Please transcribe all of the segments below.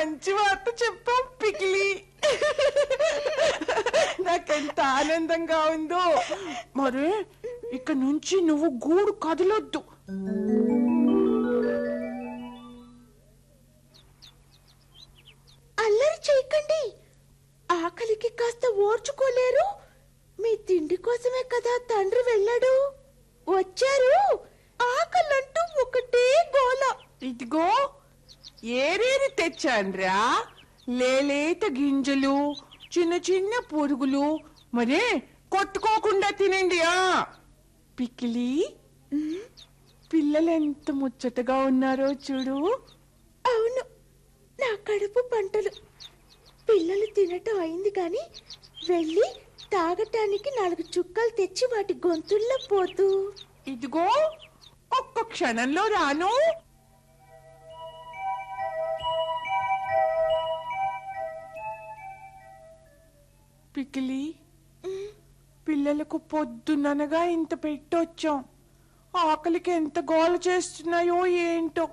మంచి వార్త చెప్పావు పికిలి నాకెంత ఆనందంగా ఉందో మరి ఇక నుంచి నువ్వు గూడు కదలొద్దు అల్లరి చేయకండి ఆకలికి కాస్త ఓర్చుకోలేరు మీ తిండి కోసమే కదా తండ్రి వెళ్ళాడు వచ్చారు ఆకలంటూ ఒకటే గోల ఇదిగో ఏరేది తెచ్చాన్రా లేలేత గింజలు చిన్న చిన్న పురుగులు మరే కొట్టుకోకుండా తినండి ఆ పికిలి పిల్లలు ఎంత ముచ్చటగా ఉన్నారో చూడు అవును నా కడుపు పంటలు పిల్లలు తినటం అయింది గాని వెళ్ళి తాగటానికి నాలుగు చుక్కలు తెచ్చి వాటి గొంతుల్లో పోతూ ఇదిగో ఒక్క క్షణంలో రాను పికిలి పిల్లలకు పొద్దుననగా ఇంత పెట్టొచ్చాం ఆకలికి ఎంత గోల చేస్తున్నాయో ఏంటో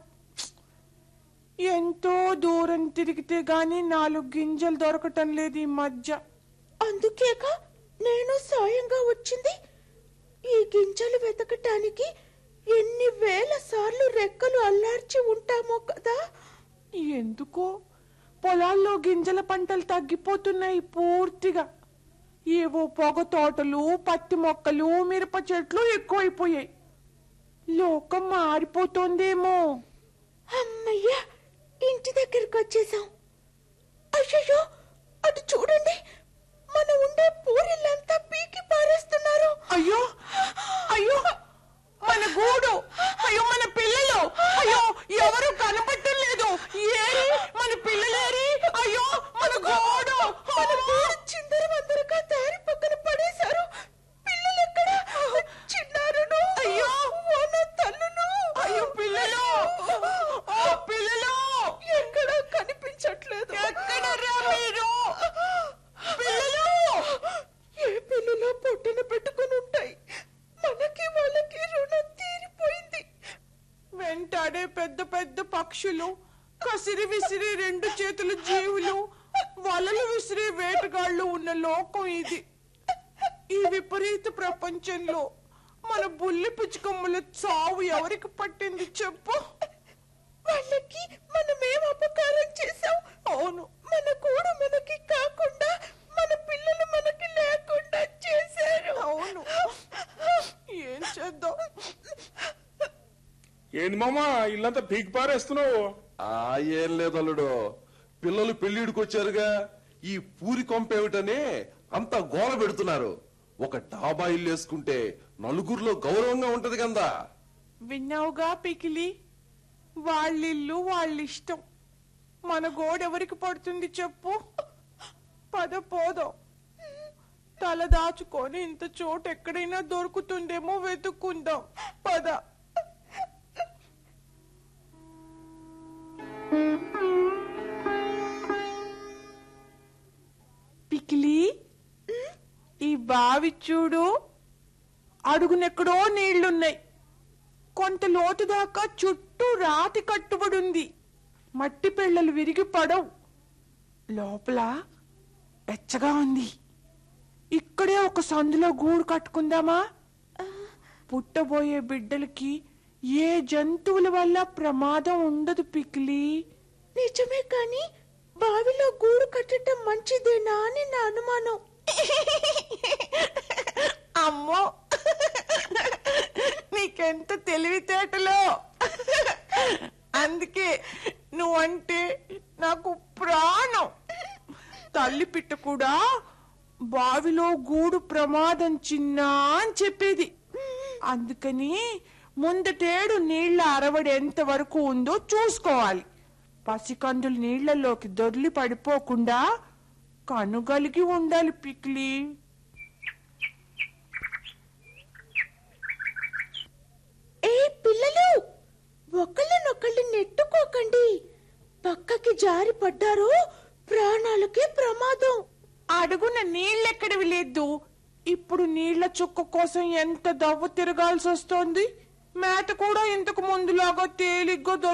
ఎంతో దూరం తిరిగితే గాని నాలుగు గింజలు దొరకటం లేదు ఈ మధ్య అందుకేక నేను సాయంగా వచ్చింది ఈ గింజలు వెతకటానికి ఎన్ని వేల సార్లు రెక్కలు అల్లార్చి ఉంటామో కదా ఎందుకో పొలాల్లో గింజల పంటలు తగ్గిపోతున్నాయి పూర్తిగా ఏవో పొగ తోటలు పత్తి మొక్కలు మిరప చెట్లు ఎక్కువైపోయాయి లోకం మారిపోతోందేమో అమ్మయ్యా ఇంటి దగ్గరికి వచ్చేసాం అయ్యో అటు చూడండి మన ఉండే పూరిళ్ళంతా పీకి పారేస్తున్నారు అయ్యో అయ్యో మన గూడు అయ్యో మన పిల్లలు అయ్యో ఎవరు కనపడటం లేదు ఏరి మన పిల్లలేరి అయ్యో మన గూడు మన గూడు చిందరవందరగా దారి పక్కన పడేశారు పిల్లలెక్కడ చిన్నారును అయ్యో! వాన తల్లును అయ్యో పిల్లలు ఓ పిల్లలు ఎక్కడా కనిపించట్లేదు ఎక్కడరా మీరు పిల్లలు ఏ పిల్లలో పొట్టిన పెట్టుకుని ఉంటాయి మనకి వాళ్ళకి రుణం తీరిపోయింది వెంటాడే పెద్ద పెద్ద పక్షులు కసిరి విసిరి రెండు చేతుల జీవులు వలలు విసిరి వేటగాళ్ళు ఉన్న లోకం ఇది ఈ విపరీత ప్రపంచంలో మన బుల్లి పిచ్చుకమ్మల చావు ఎవరికి పట్టింది చెప్పు వాళ్ళకి మనమేం అపకారం చేశాం అవును మన కూడా మనకి కాకుండా మన పిల్లలు మనకి లేకుండా చేశారు అవును ఏం చేద్దాం ఏంది మామా ఇల్లంతా పీకి పారేస్తున్నావు ఆ ఏం లేదు అల్లుడు పిల్లలు పెళ్లిడికి వచ్చారుగా ఈ పూరి కొంపేమిటని అంత గోల పెడుతున్నారు ఒక డాబా ఇల్లు వేసుకుంటే నలుగురిలో గౌరవంగా ఉంటది కదా విన్నావుగా పికిలి వాళ్ళిల్లు వాళ్ళిష్టం మన గోడెవరికి పడుతుంది చెప్పు పద పోదాం తల దాచుకొని ఇంత చోటు ఎక్కడైనా దొరుకుతుందేమో వెతుక్కుందాం పద పికిలి ఈ బావి చూడు అడుగునెక్కడో నీళ్లున్నాయి కొంత లోతు దాకా చుట్టూ రాతి కట్టుబడుంది మట్టి పిల్లలు విరిగి పడవు లోపల వెచ్చగా ఉంది ఇక్కడే ఒక సందులో గూడు కట్టుకుందామా పుట్టబోయే బిడ్డలకి ఏ జంతువుల వల్ల ప్రమాదం ఉండదు పికిలి నిజమే కానీ బావిలో గూడు కట్టడం మంచిదేనా అని నా అనుమానం అమ్మో నీకెంత తెలివితేటలో అందుకే నువ్వంటే నాకు ప్రాణం తల్లి పిట్ట కూడా బావిలో గూడు ప్రమాదం చిన్నా అని చెప్పేది అందుకని ముందటేడు నీళ్ల అరవడి ఎంత వరకు ఉందో చూసుకోవాలి పసికందులు నీళ్లలోకి దొర్లి పడిపోకుండా కనుగలిగి ఉండాలి పిక్లీ ఏ పిల్లలు ఒకళ్ళనొకళ్ళు నెట్టుకోకండి పక్కకి జారి పడ్డారో ప్రాణాలకే ప్రమాదం అడుగున నీళ్ళెక్కడివి లేదు ఇప్పుడు నీళ్ల చుక్క కోసం ఎంత దవ్వ తిరగాల్సి వస్తోంది మేత కూడా ఇంతకు ముందులాగా తేలిగ్గా దొరకదు